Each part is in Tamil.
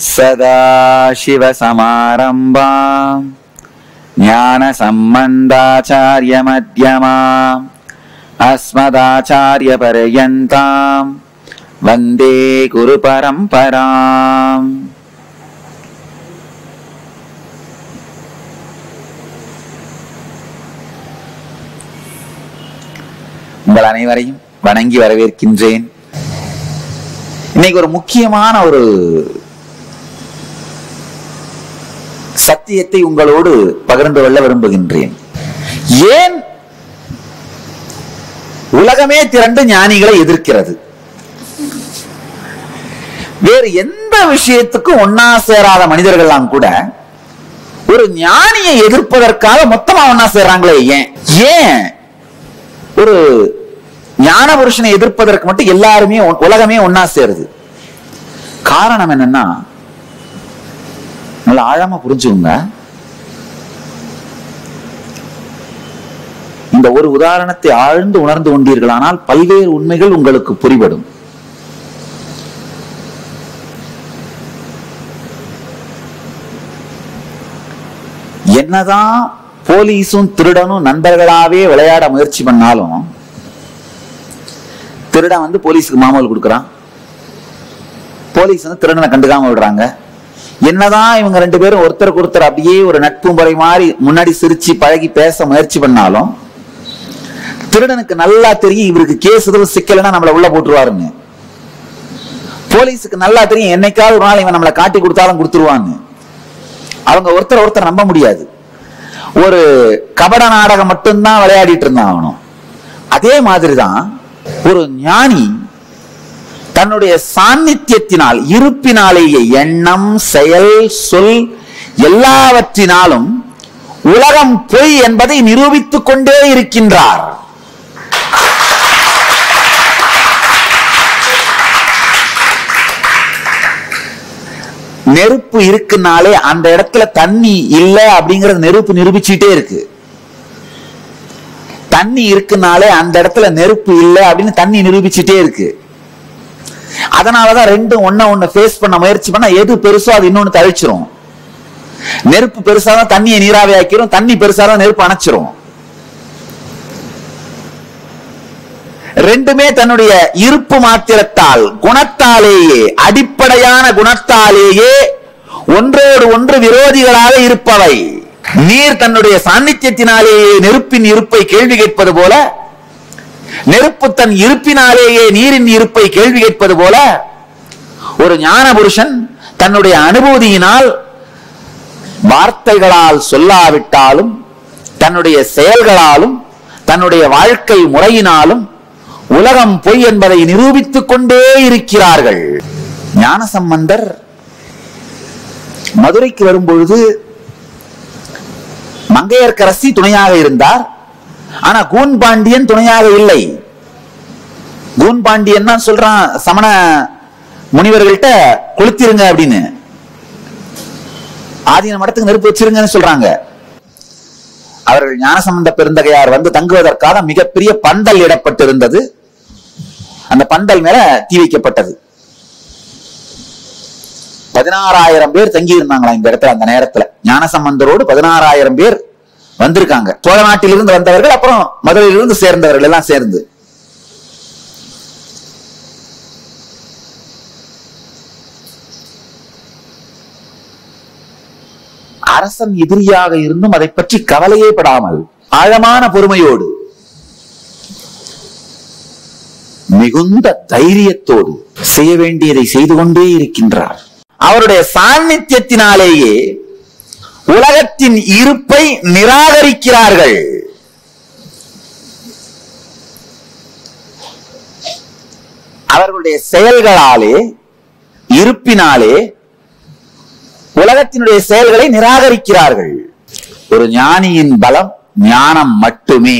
सदाशिवसमारम्भाम् ज्ञानसम्बन्धाचार्यमध्यमाम् अस्मदाचार्यपर्यन्ताम् वन्दे गुरुपरम्पराम् உங்கள் அனைவரையும் வணங்கி வரவேற்கின்றேன் இன்னைக்கு ஒரு முக்கியமான ஒரு சத்தியத்தை உங்களோடு பகிர்ந்து கொள்ள விரும்புகின்றேன் ஏன் உலகமே திரண்டு ஞானிகளை எதிர்க்கிறது வேறு எந்த விஷயத்துக்கும் ஒன்னா சேராத மனிதர்கள்லாம் கூட ஒரு ஞானியை எதிர்ப்பதற்காக மொத்தமா ஒன்னா சேர்றாங்களே ஏன் ஏன் ஒரு ஞான புருஷனை எதிர்ப்பதற்கு மட்டும் எல்லாருமே ஒ- உலகமே ஒன்னா சேருது காரணம் என்னன்னா நல்லா ஆழமா புரிஞ்சுங்க இந்த ஒரு உதாரணத்தை ஆழ்ந்து உணர்ந்து கொண்டீர்களானால் பல்வேறு உண்மைகள் உங்களுக்கு புரிபடும் என்னதான் போலீஸும் திருடனும் நண்பர்களாவே விளையாட முயற்சி பண்ணாலும் திருடன் வந்து போலீஸுக்கு மாமூல் கொடுக்குறான் போலீஸ் வந்து திருடனை கண்டுக்காம விடுறாங்க என்னதான் இவங்க ரெண்டு பேரும் ஒருத்தருக்கு ஒருத்தர் அப்படியே ஒரு நட்பு முறை மாதிரி முன்னாடி சிரிச்சு பழகி பேச முயற்சி பண்ணாலும் திருடனுக்கு நல்லா தெரியும் இவருக்கு கேஸ் எதுவும் சிக்கலைன்னா நம்மள உள்ள போட்டுருவாருன்னு போலீஸுக்கு நல்லா தெரியும் என்னைக்காவது ஒரு நாள் இவன் நம்மளை காட்டி கொடுத்தாலும் கொடுத்துருவான்னு அவங்க ஒருத்தர் ஒருத்தர் நம்ப முடியாது ஒரு கபட நாடகம் மட்டும்தான் விளையாடிட்டு இருந்தான் அவனும் அதே மாதிரிதான் ஒரு ஞானி தன்னுடைய சாநித்தியத்தினால் இருப்பினாலேயே எண்ணம் செயல் சொல் எல்லாவற்றினாலும் உலகம் பொய் என்பதை நிரூபித்துக் கொண்டே இருக்கின்றார் நெருப்பு இருக்குனாலே அந்த இடத்துல தண்ணி இல்ல அப்படிங்கறது நெருப்பு நிரூபிச்சுட்டே இருக்கு தண்ணி இருக்குனாலே அந்த இடத்துல நெருப்பு இல்ல அப்படின்னு தண்ணி நிரூபிச்சுட்டே இருக்கு அதனாலதான் ரெண்டும் ஒண்ண ஒண்ணு ஃபேஸ் பண்ண முயற்சி பண்ணா எது பெருசோ அது இன்னொன்னு தழிச்சிரும் நெருப்பு பெருசா தான் தண்ணியை நீராவி ஆக்கிரும் தண்ணி பெருசா தான் நெருப்பு அணைச்சிரும் ரெண்டுமே தன்னுடைய இருப்பு மாத்திரத்தால் குணத்தாலேயே அடிப்படையான குணத்தாலேயே ஒன்றோடு ஒன்று விரோதிகளாக இருப்பவை நீர் தன்னுடைய சாநித்தியத்தினாலேயே நெருப்பின் இருப்பை கேள்வி கேட்பது போல நெருப்பு தன் இருப்பினாலேயே நீரின் இருப்பை கேள்வி கேட்பது போல ஒரு ஞான புருஷன் தன்னுடைய அனுபூதியினால் வார்த்தைகளால் சொல்லாவிட்டாலும் தன்னுடைய செயல்களாலும் தன்னுடைய வாழ்க்கை முறையினாலும் உலகம் பொய் என்பதை நிரூபித்துக் கொண்டே இருக்கிறார்கள் ஞானசம்பந்தர் மதுரைக்கு வரும்பொழுது மங்கையர்க்கரசி துணையாக இருந்தார் ஆனா கூன் பாண்டியன் துணையாக இல்லை கூன் பாண்டியன் தான் சொல்றான் சமண முனிவர்கள்ட்ட கொளுத்திருங்க அப்படின்னு ஆதீன மடத்துக்கு நெருப்பு வச்சிருங்கன்னு சொல்றாங்க அவர்கள் ஞானசம்பந்த பெருந்தகையார் வந்து தங்குவதற்காக மிகப்பெரிய பந்தல் இடப்பட்டிருந்தது அந்த பந்தல் மேல தீ வைக்கப்பட்டது பதினாறாயிரம் பேர் தங்கி இருந்தாங்களா இந்த இடத்துல அந்த நேரத்துல ஞானசம்பந்தரோடு பதினாறாயிரம் பேர் வந்திருக்காங்க சோழ நாட்டிலிருந்து வந்தவர்கள் அப்புறம் மதுரையிலிருந்து சேர்ந்தவர்கள் எல்லாம் சேர்ந்து அரசன் எதிரியாக இருந்தும் அதை பற்றி கவலையே படாமல் ஆழமான பொறுமையோடு மிகுந்த தைரியத்தோடு செய்ய வேண்டியதை செய்து கொண்டே இருக்கின்றார் அவருடைய சாநித்தியத்தினாலேயே உலகத்தின் இருப்பை நிராகரிக்கிறார்கள் அவர்களுடைய செயல்களாலே இருப்பினாலே உலகத்தினுடைய செயல்களை நிராகரிக்கிறார்கள் ஒரு ஞானியின் பலம் ஞானம் மட்டுமே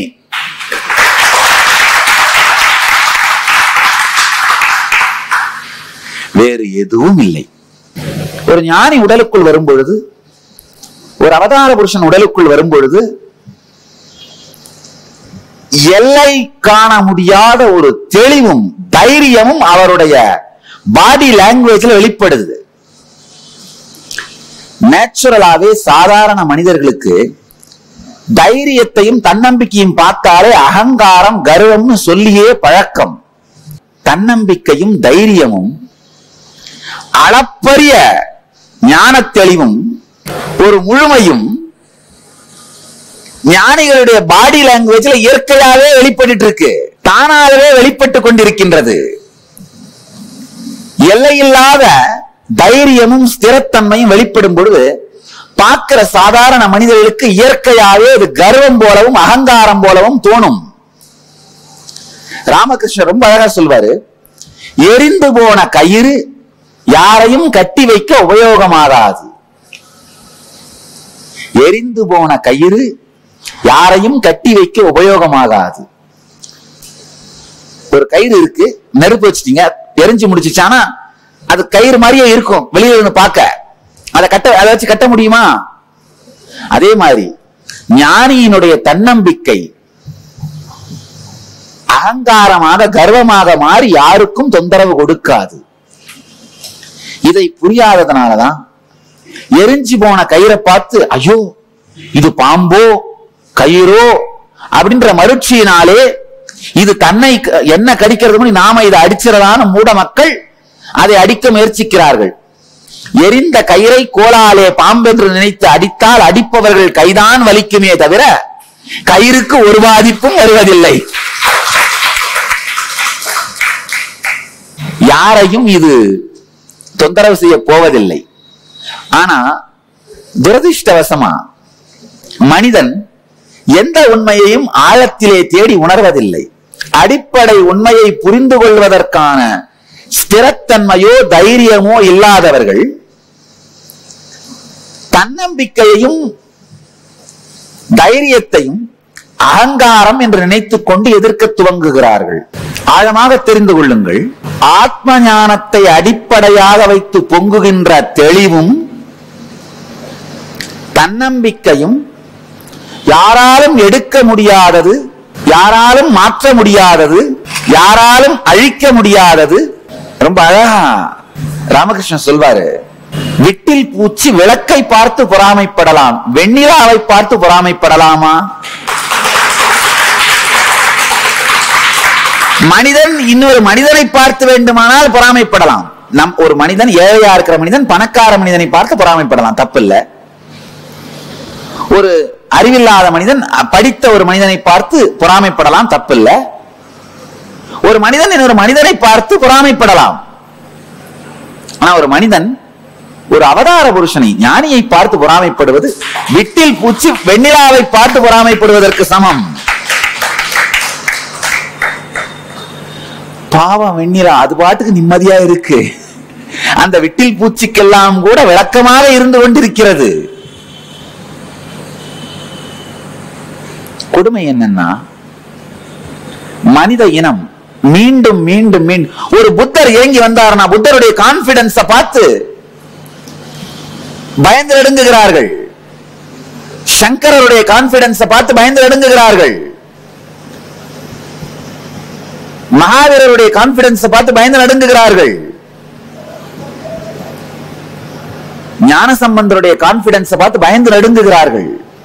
வேறு எதுவும் இல்லை ஒரு ஞானி உடலுக்குள் வரும் பொழுது ஒரு அவதார புருஷன் உடலுக்குள் வரும் பொழுது எல்லை காண முடியாத ஒரு தெளிவும் தைரியமும் அவருடைய பாடி லாங்குவேஜ்ல வெளிப்படுது நேச்சுரலாவே சாதாரண மனிதர்களுக்கு தைரியத்தையும் தன்னம்பிக்கையும் பார்த்தாலே அகங்காரம் கர்வம்னு சொல்லியே பழக்கம் தன்னம்பிக்கையும் தைரியமும் அளப்பரிய ஞானத் தெளிவும் ஒரு முழுமையும் ஞானிகளுடைய பாடி லாங்குவேஜ்ல இயற்கையாவே வெளிப்பட்டு இருக்கு தானாகவே வெளிப்பட்டு கொண்டிருக்கின்றது எல்லையில்லாத தைரியமும் ஸ்திரத்தன்மையும் வெளிப்படும் பொழுது பார்க்கிற சாதாரண மனிதர்களுக்கு இயற்கையாவே அது கர்வம் போலவும் அகங்காரம் போலவும் தோணும் ராமகிருஷ்ணர் ரொம்ப அழகா சொல்வாரு எரிந்து போன கயிறு யாரையும் கட்டி வைக்க உபயோகமாகாது எரிந்து போன கயிறு யாரையும் கட்டி வைக்க உபயோகமாகாது ஒரு கயிறு இருக்கு நெருப்பு வச்சிட்டீங்க எரிஞ்சு முடிச்சுச்சானா அது கயிறு மாதிரியே இருக்கும் வெளியில இருந்து பார்க்க அதை கட்ட அதை வச்சு கட்ட முடியுமா அதே மாதிரி ஞானியினுடைய தன்னம்பிக்கை அகங்காரமாக கர்வமாக மாறி யாருக்கும் தொந்தரவு கொடுக்காது இதை புரியாததுனாலதான் எரிஞ்சு போன கயிறை பார்த்து ஐயோ இது பாம்போ கயிறோ அப்படின்ற மருட்சியினாலே இது தன்னை க- என்ன கடிக்கிறது முன்னாடி நாம இதை அடிச்சிடலான்னு மூட மக்கள் அதை அடிக்க முயற்சிக்கிறார்கள் எரிந்த கயிறை கோலாலே பாம்பென்று நினைத்து அடித்தால் அடிப்பவர்கள் கைதான் வலிக்குமே தவிர கயிறுக்கு ஒரு பாதிப்பும் வருவதில்லை யாரையும் இது தொந்தரவு செய்ய போவதில்லை ஆனா துரதிர்ஷ்டவசமா மனிதன் எந்த உண்மையையும் ஆழத்திலே தேடி உணர்வதில்லை அடிப்படை உண்மையை புரிந்து கொள்வதற்கான ஸ்திரத்தன்மையோ தைரியமோ இல்லாதவர்கள் தன்னம்பிக்கையையும் தைரியத்தையும் அகங்காரம் என்று நினைத்துக் கொண்டு எதிர்க்க துவங்குகிறார்கள் ஆழமாக தெரிந்து கொள்ளுங்கள் ஆத்ம ஞானத்தை அடிப்படையாக வைத்து பொங்குகின்ற தெளிவும் தன்னம்பிக்கையும் யாராலும் எடுக்க முடியாதது யாராலும் மாற்ற முடியாதது யாராலும் அழிக்க முடியாதது ரொம்ப அழகா ராமகிருஷ்ணன் சொல்வாரு விட்டில் பூச்சி விளக்கை பார்த்து பொறாமைப்படலாம் வெண்ணிலாவை பார்த்து பொறாமைப்படலாமா மனிதன் இன்னொரு மனிதனை பார்த்து வேண்டுமானால் பொறாமைப்படலாம் நம் ஒரு மனிதன் ஏழையா இருக்கிற மனிதன் பணக்கார மனிதனை பார்த்து பொறாமைப்படலாம் தப்பில்லை ஒரு அறிவில்லாத மனிதன் அ, படித்த ஒரு மனிதனை பார்த்து பொறாமைப்படலாம் தப்பில்ல ஒரு மனிதன் இன்னொரு மனிதனை பார்த்து பொறாமைப்படலாம் ஆனா ஒரு மனிதன் ஒரு அவதார புருஷனை ஞானியை பார்த்து பொறாமைப்படுவது விட்டில் பூச்சி வெண்ணிலாவை பார்த்து பொறாமைப்படுவதற்கு சமம் பாவம் வெண்ணிலா அது பாட்டுக்கு நிம்மதியா இருக்கு அந்த விட்டில் பூச்சிக்கெல்லாம் கூட விளக்கமாக இருந்து கொண்டிருக்கிறது கொடுமை என்னன்னா மனித இனம் மீண்டும் மீண்டும் மீண்டும் ஒரு புத்தர் இறங்கி வந்தார்னா புத்தருடைய கான்பிடன்ஸ பார்த்து பயந்து நடுங்குகிறார்கள் சங்கரருடைய கான்பிடன்ஸ பார்த்து பயந்து நடுங்குகிறார்கள் மகாவீரருடைய கான்பிடன்ஸ பார்த்து பயந்து நடுங்குகிறார்கள் ஞான சம்பந்தருடைய கான்பிடன்ஸ பார்த்து பயந்து நடுங்குகிறார்கள்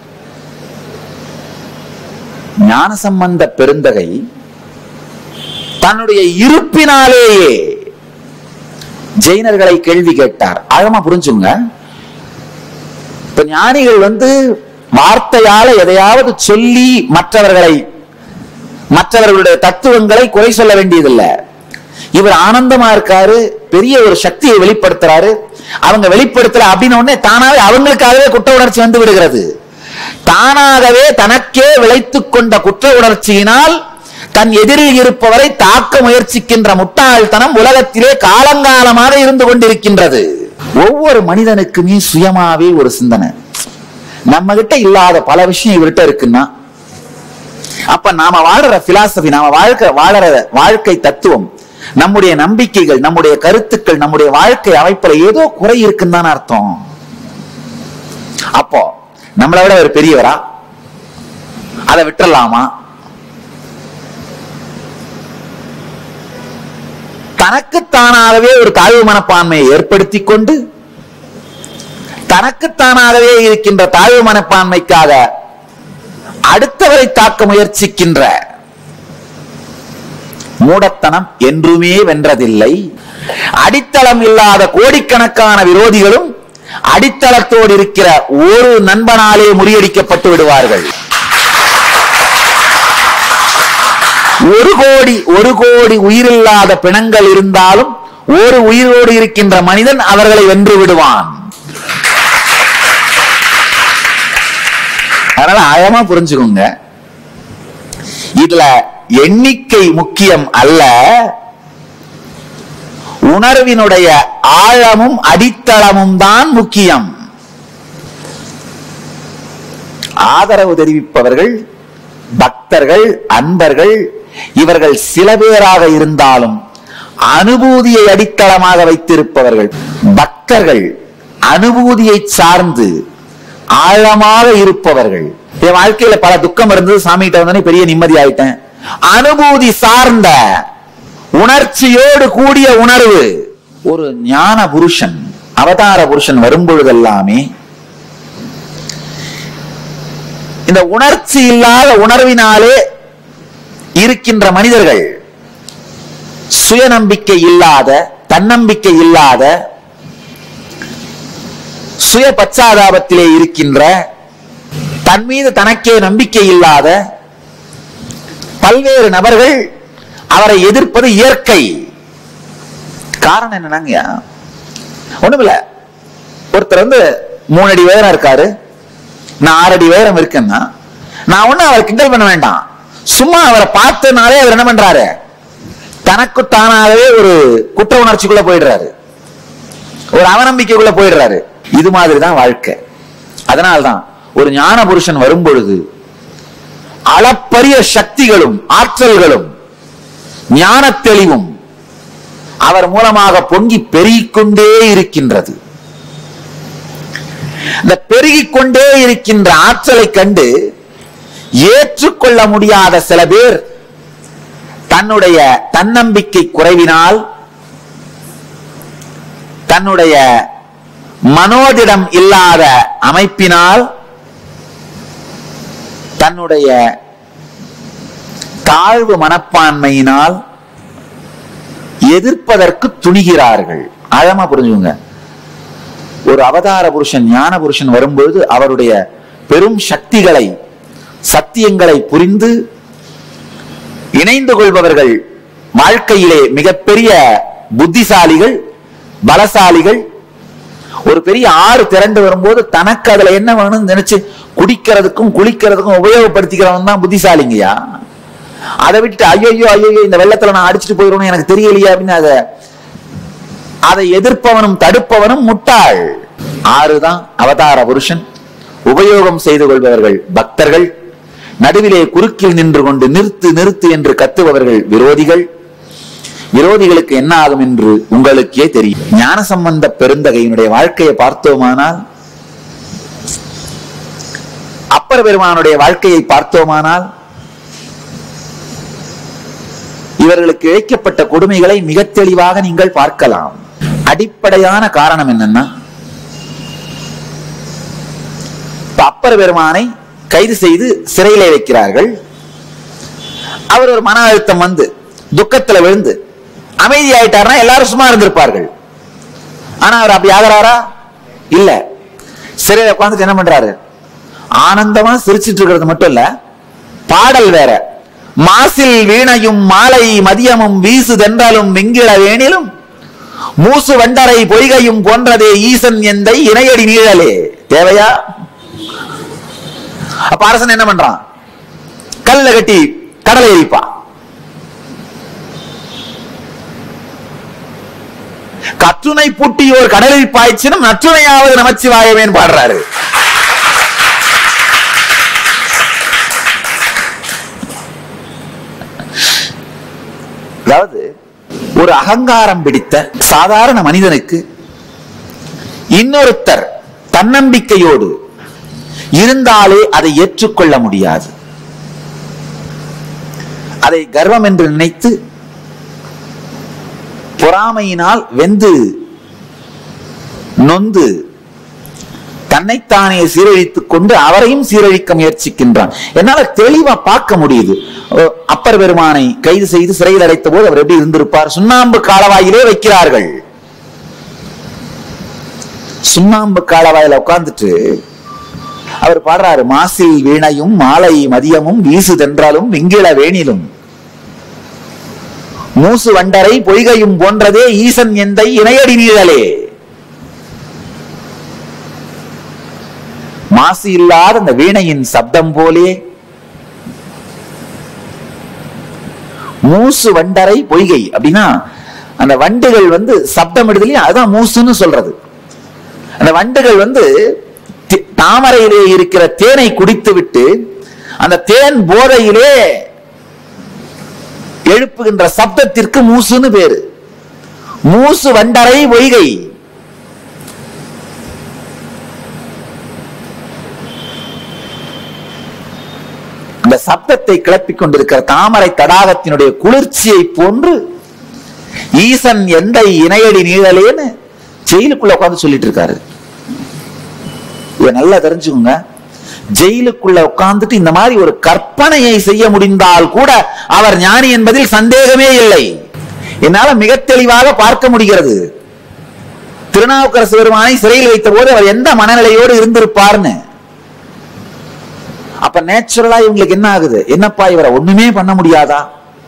ஞான சம்பந்த பெருந்தகை தன்னுடைய இருப்பினாலேயே ஜெயினர்களை கேள்வி கேட்டார் ஆழமா புரிஞ்சுங்க இப்ப ஞானிகள் வந்து வார்த்தையால எதையாவது சொல்லி மற்றவர்களை மற்றவர்களுடைய தத்துவங்களை குறை சொல்ல வேண்டியதில்லை இவர் ஆனந்தமா இருக்காரு பெரிய ஒரு சக்தியை வெளிப்படுத்துறாரு அவங்க வெளிப்படுத்தல அப்படின்னு உடனே தானாவே அவங்களுக்காகவே குற்ற உணர்ச்சி வந்து விடுகிறது தானாகவே தனக்கே விளைத்துக் கொண்ட குற்ற உணர்ச்சியினால் தன் எதிரில் இருப்பவரை தாக்க முயற்சிக்கின்ற முட்டாள்தனம் உலகத்திலே காலங்காலமாக இருந்து கொண்டிருக்கின்றது ஒவ்வொரு மனிதனுக்குமே சுயமாவே ஒரு சிந்தனை நம்ம கிட்ட இல்லாத பல விஷயம் இவர்கிட்ட இருக்குன்னா அப்ப நாம வாழற பிலாசபி நாம வாழ்க்கை வாழற வாழ்க்கை தத்துவம் நம்முடைய நம்பிக்கைகள் நம்முடைய கருத்துக்கள் நம்முடைய வாழ்க்கை அமைப்புல ஏதோ குறை இருக்குன்னு தானே அர்த்தம் அப்போ நம்மளை விட ஒரு பெரியவரா அதை விட்டுறலாமா தனக்குத்தானாகவே ஒரு தாழ்வு மனப்பான்மையை ஏற்படுத்தி கொண்டு தனக்குத்தானாகவே இருக்கின்ற தாழ்வு மனப்பான்மைக்காக அடுத்தவரை தாக்க முயற்சிக்கின்ற மூடத்தனம் என்றுமே வென்றதில்லை அடித்தளம் இல்லாத கோடிக்கணக்கான விரோதிகளும் அடித்தளத்தோடு இருக்கிற ஒரு நண்பனாலே முறியடிக்கப்பட்டு விடுவார்கள் ஒரு கோடி ஒரு கோடி உயிரில்லாத பிணங்கள் இருந்தாலும் ஒரு உயிரோடு இருக்கின்ற மனிதன் அவர்களை வென்று விடுவான் அதனால ஆழமா புரிஞ்சுக்கோங்க இதுல எண்ணிக்கை முக்கியம் அல்ல உணர்வினுடைய ஆழமும் அடித்தளமும் தான் முக்கியம் ஆதரவு தெரிவிப்பவர்கள் பக்தர்கள் அன்பர்கள் இவர்கள் சில பேராக இருந்தாலும் அனுபூதியை அடித்தளமாக வைத்திருப்பவர்கள் பக்தர்கள் அனுபூதியை சார்ந்து ஆழமாக இருப்பவர்கள் என் வாழ்க்கையில பல துக்கம் இருந்தது சாமிகிட்ட வந்தோடனே பெரிய நிம்மதி ஆயிட்டேன் அனுபூதி சார்ந்த உணர்ச்சியோடு கூடிய உணர்வு ஒரு ஞான புருஷன் அவதார புருஷன் வரும்பொழுதெல்லாமே இந்த உணர்ச்சி இல்லாத உணர்வினாலே இருக்கின்ற மனிதர்கள் சுயநம்பிக்கை இல்லாத தன்னம்பிக்கை இல்லாத சுய பச்சாதாபத்திலே இருக்கின்ற தன் மீது தனக்கே நம்பிக்கை இல்லாத பல்வேறு நபர்கள் அவரை எதிர்ப்பது இயற்கை காரணம் என்னன்னாங்க ஒண்ணுமில்ல ஒருத்தர் வந்து மூணு அடி உயரம் இருக்காரு நான் ஆறு அடி உயரம் இருக்கேன்னா நான் ஒண்ணு அவரை கிண்டல் பண்ண வேண்டாம் சும்மா அவரை பார்த்தனாலே அவர் என்ன பண்றாரு தனக்கு தானாகவே ஒரு குற்ற உணர்ச்சிக்குள்ள போயிடுறாரு ஒரு அவநம்பிக்கைக்குள்ள போயிடுறாரு இது மாதிரி தான் வாழ்க்கை அதனால்தான் ஒரு ஞான புருஷன் வரும் பொழுது அளப்பரிய சக்திகளும் ஆற்றல்களும் ஞான தெளிவும் அவர் மூலமாக பொங்கி பெருகிக் கொண்டே இருக்கின்றது இந்த பெருகிக் கொண்டே இருக்கின்ற ஆற்றலை கண்டு ஏற்றுக்கொள்ள முடியாத சில பேர் தன்னுடைய தன்னம்பிக்கை குறைவினால் தன்னுடைய மனோதிடம் இல்லாத அமைப்பினால் தன்னுடைய தாழ்வு மனப்பான்மையினால் எதிர்ப்பதற்கு துணிகிறார்கள் ஆழமா புரிஞ்சுங்க ஒரு அவதார புருஷன் ஞான புருஷன் வரும்பொழுது அவருடைய பெரும் சக்திகளை சத்தியங்களை புரிந்து இணைந்து கொள்பவர்கள் வாழ்க்கையிலே மிகப்பெரிய புத்திசாலிகள் பலசாலிகள் ஒரு பெரிய ஆறு திரண்டு வரும்போது தனக்கு அதுல என்ன வேணும்னு நினைச்சு குடிக்கிறதுக்கும் குளிக்கிறதுக்கும் உபயோகப்படுத்திக்கிறவன் தான் புத்திசாலிங்கய்யா அதை விட்டுட்டு ஐயோ ஐயோ இந்த வெள்ளத்துல நான் அடிச்சுட்டு போயிடணும் எனக்கு தெரியலையா அப்படின்னு அதை அதை எதிர்ப்பவனும் தடுப்பவனும் முட்டாள் ஆறுதான் அவதார புருஷன் உபயோகம் செய்து கொள்பவர்கள் பக்தர்கள் நடுவிலே குறுக்கில் நின்று கொண்டு நிறுத்து நிறுத்து என்று கத்துபவர்கள் விரோதிகள் விரோதிகளுக்கு என்ன ஆகும் என்று உங்களுக்கே தெரியும் ஞான சம்பந்த பெருந்தகையினுடைய வாழ்க்கையை பார்த்தோமானால் அப்பர் பெருமானுடைய வாழ்க்கையை பார்த்தோமானால் இவர்களுக்கு இழைக்கப்பட்ட கொடுமைகளை மிக தெளிவாக நீங்கள் பார்க்கலாம் அடிப்படையான காரணம் என்னன்னா இப்ப அப்பர் பெருமானை கைது செய்து சிறையிலே வைக்கிறார்கள் அவர் ஒரு மன அழுத்தம் வந்து துக்கத்துல விழுந்து அமைதி ஆயிட்டாருன்னா எல்லாரும் சும்மா இருந்திருப்பார்கள் ஆனா அவர் அப்படி ஆகிறாரா இல்ல சிறையில உட்காந்துட்டு என்ன பண்றாரு ஆனந்தமா சிரிச்சிட்டு இருக்கிறது மட்டும் இல்ல பாடல் வேற மாசில் வீணையும் மாலை மதியமும் வீசுதென்றாலும் வெங்கிட வேணிலும் மூசு வண்டரை பொய்கையும் போன்றதே ஈசன் எந்தை இணையடி நீழலே தேவையா அப்ப அரசன் என்ன பண்றான் கல்ல கட்டி கடலை எரிப்பா கற்றுனை பூட்டியோர் கடலில் பாய்ச்சினும் நற்றுணையாவது நமச்சிவாயவேன் பாடுறாரு அதாவது ஒரு அகங்காரம் பிடித்த சாதாரண மனிதனுக்கு இன்னொருத்தர் தன்னம்பிக்கையோடு இருந்தாலே அதை ஏற்றுக்கொள்ள முடியாது அதை கர்வம் என்று நினைத்து பொறாமையினால் வெந்து நொந்து தன்னைத்தானே சீரழித்துக் கொண்டு அவரையும் சீரழிக்க முயற்சிக்கின்றான் என்னால தெளிவா பார்க்க முடியுது ஓ, அப்பர் பெருமானை கைது செய்து சிறையில் அடைத்த போது அவர் எப்படி இருந்திருப்பார் சுண்ணாம்பு காலவாயிலே வைக்கிறார்கள் சுண்ணாம்பு காலவாயில உட்கார்ந்துட்டு அவர் பாடுறாரு மாசில் வீணையும் மாலை மதியமும் வீசு தென்றாலும் விங்கிள வேணிலும் மூசு வண்டரை பொய்கையும் போன்றதே ஈசன் எந்தை இணையடி நீழலே மாசு இல்லாத அந்த வீணையின் சப்தம் போலே மூசு வண்டரை பொய்கை அப்படின்னா அந்த வண்டுகள் வந்து சப்தம் இடுதலையும் அதுதான் மூசுன்னு சொல்றது அந்த வண்டுகள் வந்து தி- தாமரையிலே இருக்கிற தேனை குடித்து விட்டு அந்த தேன் போதையிலே எழுப்புகின்ற சப்தத்திற்கு மூசுன்னு பேரு மூசு வண்டரை பொய்கை அந்த சப்தத்தை கிளப்பிக் கொண்டிருக்கிற தாமரை தடாகத்தினுடைய குளிர்ச்சியை போன்று ஈசன் எந்த இணையடி நீழலேன்னு ஜெயிலுக்குள்ள உட்கார்ந்து சொல்லிட்டு இருக்காரு இதை நல்லா தெரிஞ்சுக்கோங்க ஜெயிலுக்குள்ள உட்கார்ந்துட்டு இந்த மாதிரி ஒரு கற்பனையை செய்ய முடிந்தால் கூட அவர் ஞானி என்பதில் சந்தேகமே இல்லை என்னால மிக தெளிவாக பார்க்க முடிகிறது திருநாவுக்கரசு பெருமானை சிறையில் வைத்த போது அவர் எந்த மனநிலையோடு இருந்திருப்பார்னு அப்ப நேச்சுரலா இவங்களுக்கு என்ன ஆகுது என்னப்பா இவரை ஒண்ணுமே பண்ண முடியாதா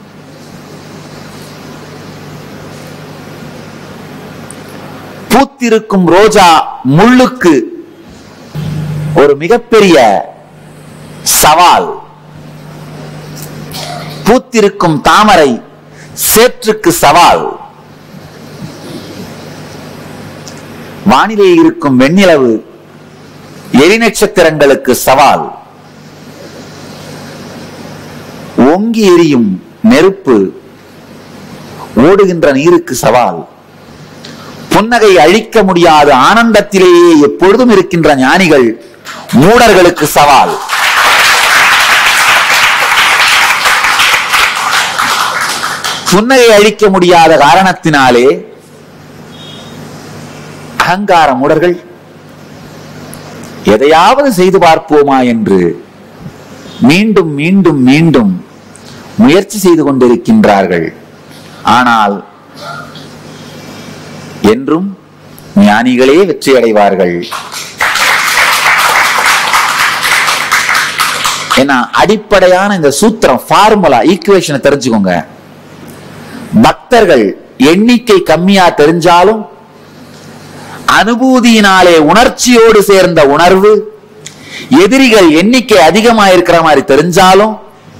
பூத்திருக்கும் ரோஜா முள்ளுக்கு ஒரு மிகப்பெரிய சவால் பூத்திருக்கும் தாமரை சேற்றுக்கு சவால் வானிலே இருக்கும் வெண்ணிலவு எரி நட்சத்திரங்களுக்கு சவால் ஓங்கி எரியும் நெருப்பு ஓடுகின்ற நீருக்கு சவால் புன்னகை அழிக்க முடியாத ஆனந்தத்திலேயே எப்பொழுதும் இருக்கின்ற ஞானிகள் மூடர்களுக்கு சவால் புன்னகை அழிக்க முடியாத காரணத்தினாலே அகங்கார மூடர்கள் எதையாவது செய்து பார்ப்போமா என்று மீண்டும் மீண்டும் மீண்டும் முயற்சி செய்து கொண்டிருக்கின்றார்கள் ஆனால் என்றும் ஞானிகளே வெற்றி அடைவார்கள் ஏன்னா அடிப்படையான இந்த சூத்திரம் ஃபார்முலா ஈக்குவேஷனை தெரிஞ்சுக்கோங்க பக்தர்கள் எண்ணிக்கை கம்மியா தெரிஞ்சாலும் அனுபூதியினாலே உணர்ச்சியோடு சேர்ந்த உணர்வு எதிரிகள் எண்ணிக்கை அதிகமா இருக்கிற மாதிரி தெரிஞ்சாலும்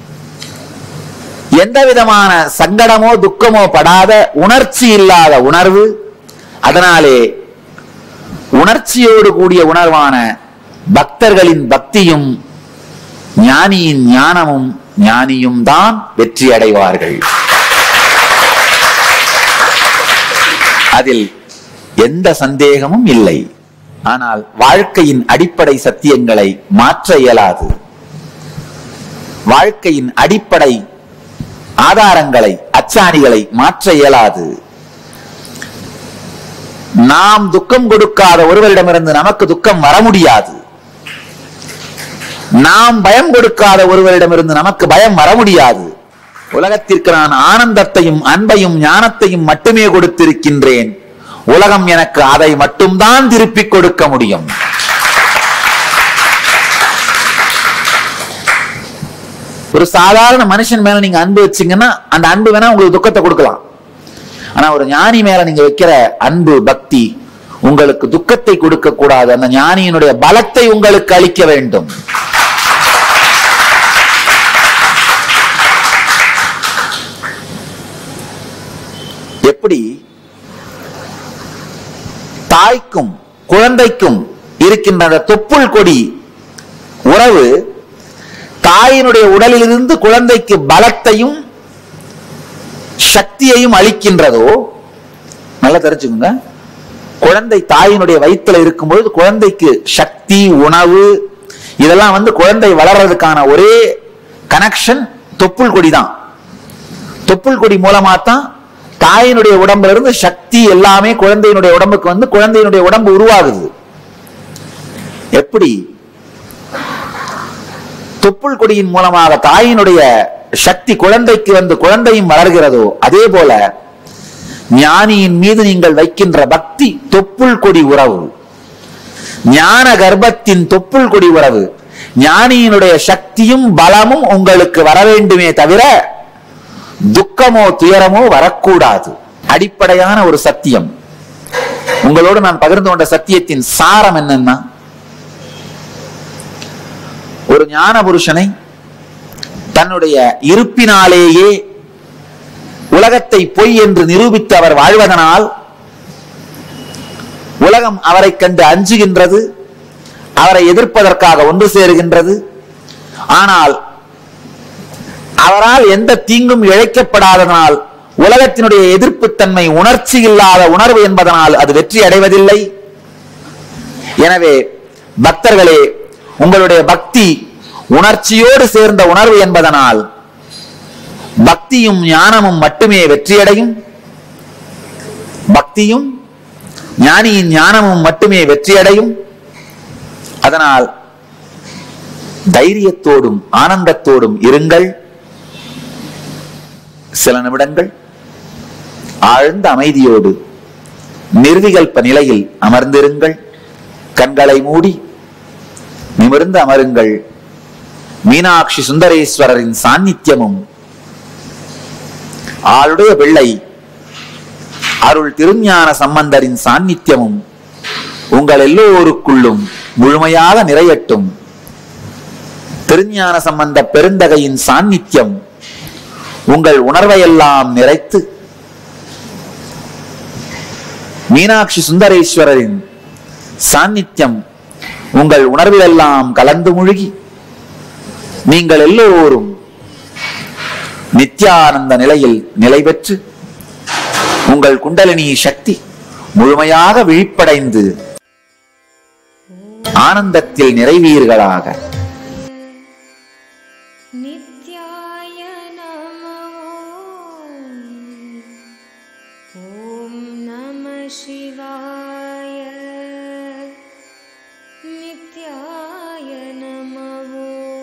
எந்த விதமான சங்கடமோ துக்கமோ படாத உணர்ச்சி இல்லாத உணர்வு அதனாலே உணர்ச்சியோடு கூடிய உணர்வான பக்தர்களின் பக்தியும் ஞானியின் ஞானமும் ஞானியும் தான் வெற்றி அடைவார்கள் அதில் எந்த சந்தேகமும் இல்லை ஆனால் வாழ்க்கையின் அடிப்படை சத்தியங்களை மாற்ற இயலாது வாழ்க்கையின் அடிப்படை ஆதாரங்களை அச்சாணிகளை மாற்ற இயலாது நாம் துக்கம் கொடுக்காத ஒருவரிடமிருந்து நமக்கு துக்கம் வர முடியாது நாம் பயம் கொடுக்காத ஒருவரிடமிருந்து நமக்கு பயம் வர முடியாது உலகத்திற்கு நான் ஆனந்தத்தையும் அன்பையும் ஞானத்தையும் மட்டுமே கொடுத்திருக்கின்றேன் உலகம் எனக்கு அதை மட்டும்தான் திருப்பிக் கொடுக்க முடியும் ஒரு சாதாரண மனுஷன் மேல நீங்க அன்பு வச்சீங்கன்னா அந்த அன்பு வேணா உங்களுக்கு துக்கத்தை கொடுக்கலாம் ஆனா ஒரு ஞானி மேல நீங்க வைக்கிற அன்பு பக்தி உங்களுக்கு துக்கத்தை கொடுக்க கூடாது அந்த ஞானியினுடைய பலத்தை உங்களுக்கு அளிக்க வேண்டும் எப்படி தாய்க்கும் குழந்தைக்கும் இருக்கின்ற அந்த தொப்புள் கொடி உறவு தாயினுடைய உடலிலிருந்து குழந்தைக்கு பலத்தையும் சக்தியையும் அளிக்கின்றதோ நல்லா தெரிஞ்சுக்கோங்க குழந்தை தாயினுடைய வயிற்றுல இருக்கும்பொழுது குழந்தைக்கு சக்தி உணவு இதெல்லாம் வந்து குழந்தை வளர்றதுக்கான ஒரே கனெக்ஷன் தொப்புள் கொடி தான் தொப்புள் கொடி மூலமா தான் தாயினுடைய உடம்புல இருந்து சக்தி எல்லாமே குழந்தையினுடைய உடம்புக்கு வந்து குழந்தையினுடைய உடம்பு உருவாகுது எப்படி தொப்புள் கொடியின் மூலமாக தாயினுடைய சக்தி குழந்தைக்கு வந்து குழந்தையும் வளர்கிறதோ அதே போல ஞானியின் மீது நீங்கள் வைக்கின்ற பக்தி தொப்புள் கொடி உறவு ஞான கர்ப்பத்தின் தொப்புள் கொடி உறவு ஞானியினுடைய சக்தியும் பலமும் உங்களுக்கு வர வேண்டுமே தவிர துக்கமோ துயரமோ வரக்கூடாது அடிப்படையான ஒரு சத்தியம் உங்களோடு நான் பகிர்ந்து கொண்ட சத்தியத்தின் சாரம் என்னன்னா ஒரு ஞான புருஷனை தன்னுடைய இருப்பினாலேயே உலகத்தை பொய் என்று நிரூபித்து அவர் வாழ்வதனால் உலகம் அவரை கண்டு அஞ்சுகின்றது அவரை எதிர்ப்பதற்காக ஒன்று சேருகின்றது ஆனால் அவரால் எந்த தீங்கும் இழைக்கப்படாததனால் உலகத்தினுடைய எதிர்ப்புத்தன்மை உணர்ச்சி இல்லாத உணர்வு என்பதனால் அது வெற்றி அடைவதில்லை எனவே பக்தர்களே உங்களுடைய பக்தி உணர்ச்சியோடு சேர்ந்த உணர்வு என்பதனால் பக்தியும் ஞானமும் மட்டுமே வெற்றியடையும் பக்தியும் ஞானியின் ஞானமும் மட்டுமே வெற்றியடையும் அதனால் தைரியத்தோடும் ஆனந்தத்தோடும் இருங்கள் சில நிமிடங்கள் ஆழ்ந்த அமைதியோடு நிர்விகல்ப நிலையில் அமர்ந்திருங்கள் கண்களை மூடி நிமிர்ந்து அமருங்கள் மீனாட்சி சுந்தரேஸ்வரரின் சாநித்தியமும் ஆளுடைய பிள்ளை அருள் திருஞான சம்பந்தரின் சாநித்தியமும் உங்கள் எல்லோருக்குள்ளும் முழுமையாக நிறையட்டும் திருஞான சம்பந்த பெருந்தகையின் சாநித்தியம் உங்கள் உணர்வையெல்லாம் நிறைத்து மீனாட்சி சுந்தரேஸ்வரரின் சாநித்தியம் உங்கள் உணர்விலெல்லாம் கலந்து முழுகி நீங்கள் எல்லோரும் நித்யானந்த நிலையில் நிலை பெற்று உங்கள் குண்டலினி சக்தி முழுமையாக விழிப்படைந்து ஆனந்தத்தில் நிறைவீர்களாக नित्याय नमो ॐ नमः शिवाय नित्याय नमो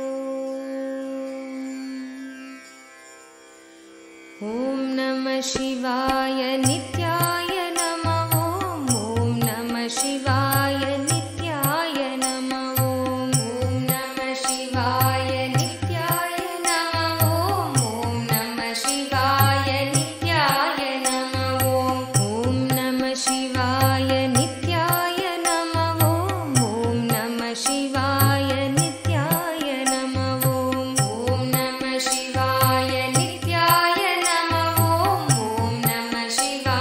ॐ नमः शिवाय नित्याय नमो ॐ नमः शिवाय नित्याय नमो ॐ नमः शिवाय नित्याय नमो ॐ नमः शिवाय नित्याय नमो ॐ नमः शिवाय नित्याय नमो ॐ नमः शिवाय नित्याय नमो ॐ नमः शिवाय नित्याय नमो ॐ नमः शिवाय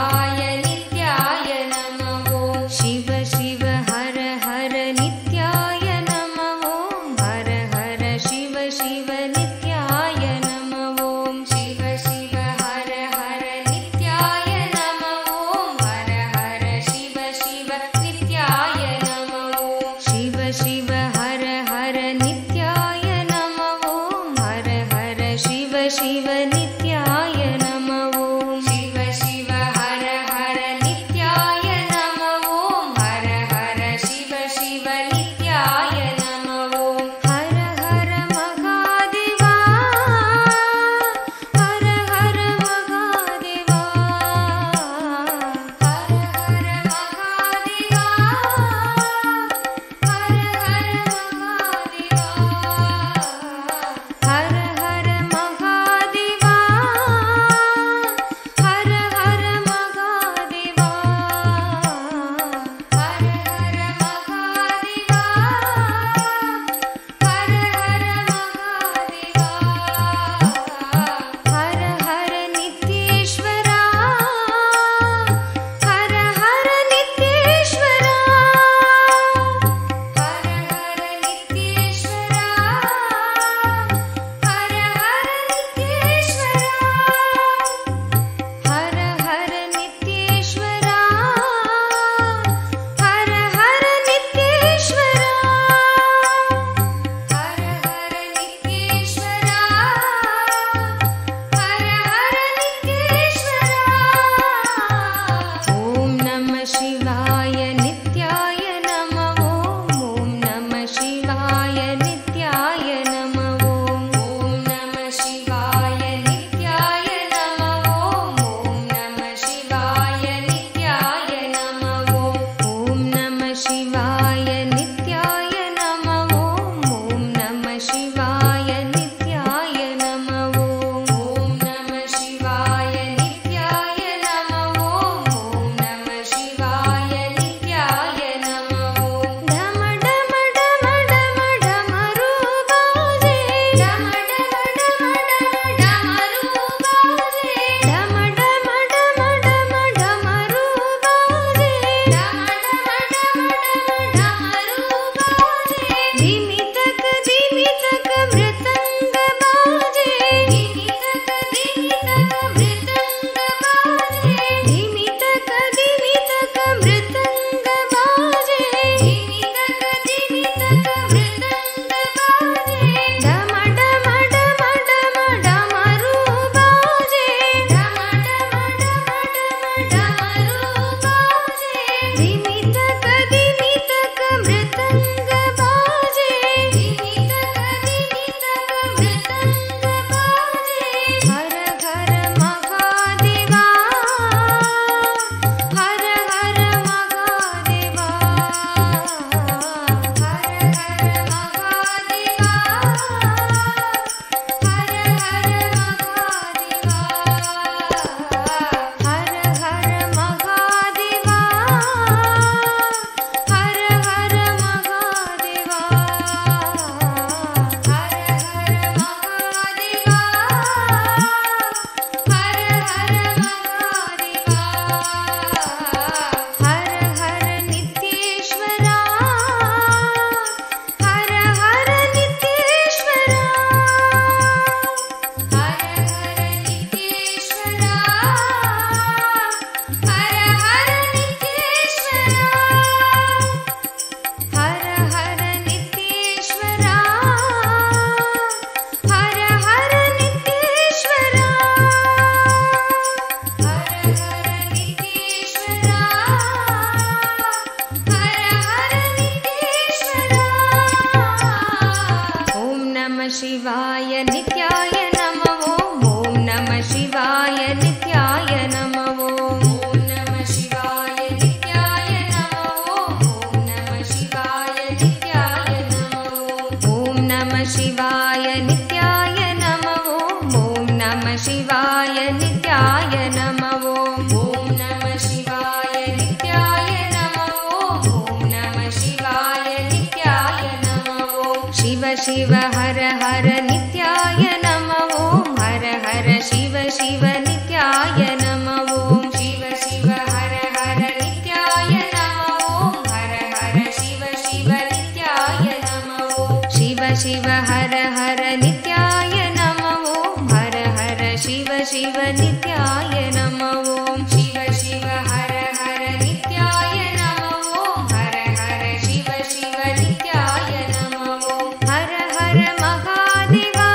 शिवाय नित्याय नमः ॐ नमः शिवाय नित्याय नमः ॐ नमः शिवाय नित्याय नमः ॐ नमः शिवाय नित्याय नमः ॐ नमः शिवाय नित्याय नमः ॐ नमः शिवाय नित्याय नमः ॐ नमः शिवाय नित्याय नमः ॐ नमः शिवाय नित्याय नमः शिव शिव हर हर नित्याय नमः हर हर शिव शिव नित्याय नमः शिव शिव हर हर नित्याय नमः हर हर शिव शिव नित्याय नमः शिव शिव हर हर नित्याय नमः हर हर शिव शिव नित्याय नमः शिव शिव हर हर नित्याय नमः हर हर शिव शिव नित्याय नमः हर हर महादेवा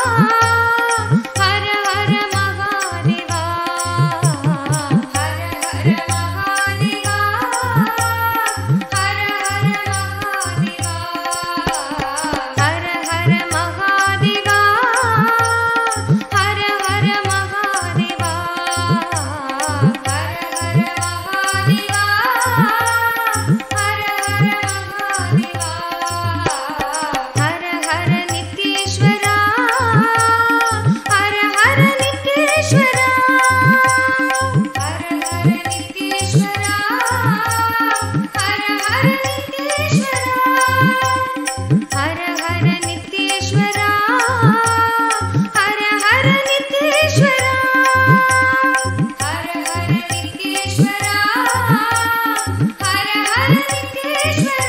हर हर महादेवा हर हर महादेवा हर हर महादेवा हर हर महादेवा हर हर महादेवा हर हर महादेवा हर हर महादेवा हर हर नित्येश्वरा हर हर नित्येश्वरा हर हर नित्येश्वरा हर हर नित्येश्वरा हर हर नित्येश्वरा हर हर नित्येश्वरा हर हर नित्येश्वरा हर हर नित्येश्वरा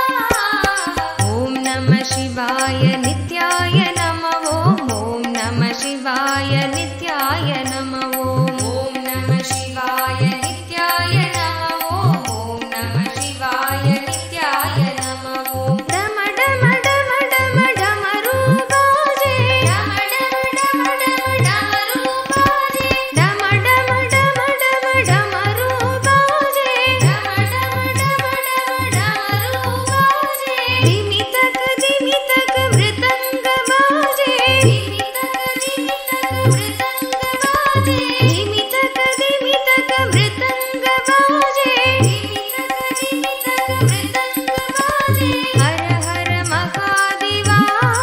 ॐ नमः शिवाय नित्याय नमः ॐ नमः शिवाय नित्याय नमः ॐ नमः शिवाय नित्याय नमः ॐ नमः शिवाय नित्याय नमः डम डम डम डम डमरू बाजे डम डम डम डम डमरू बाजे डम डम डम डम डमरू बाजे डम डम डम डम डमरू बाजे दिमि तक दिमि तक मृदंग बाजे दिमि तक दिमि तक मृदंग बाजे दिमि तक दिमि तक मृदंग बाजे दिमि तक दिमि तक मृदंग बाजे हर हर महादेवा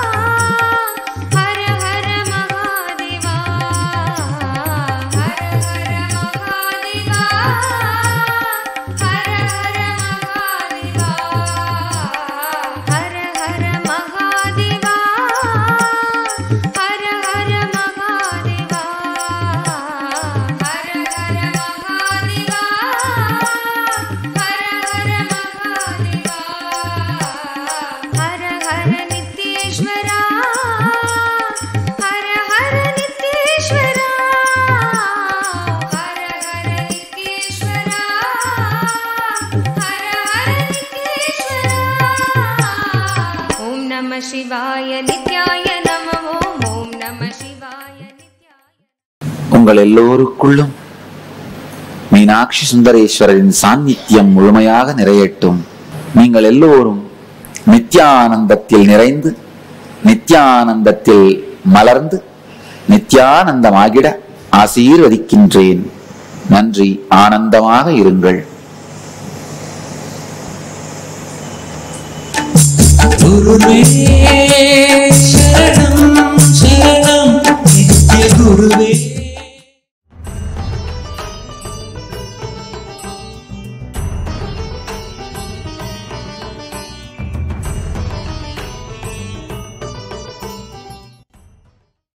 हर हर महादेवा हर हर महादेवा हर हर महादेवा हर हर महादेवा हर हर महादेवा हर हर महादेवा हर हर महादेवा हर हर नित्येश्वरा हर हर नित्येश्वरा हर हर नित्येश्वरा हर हर नित्येश्वरा ॐ नमः शिवाय नित्याय नमः ॐ नमः शिवाय नित्याय உங்கள் எல்லோருக்குள்ளும் மீனாட்சி சுந்தரேஸ்வரரின் சாநித்தியம் முழுமையாக நிறையட்டும் நீங்கள் எல்லோரும் நித்யானந்தத்தில் நிறைந்து நித்யானந்தத்தில் மலர்ந்து நித்யானந்தமாகிட ஆசீர்வதிக்கின்றேன் நன்றி ஆனந்தமாக இருங்கள் குருவே சரணம் சரணம் நித்ய குருவே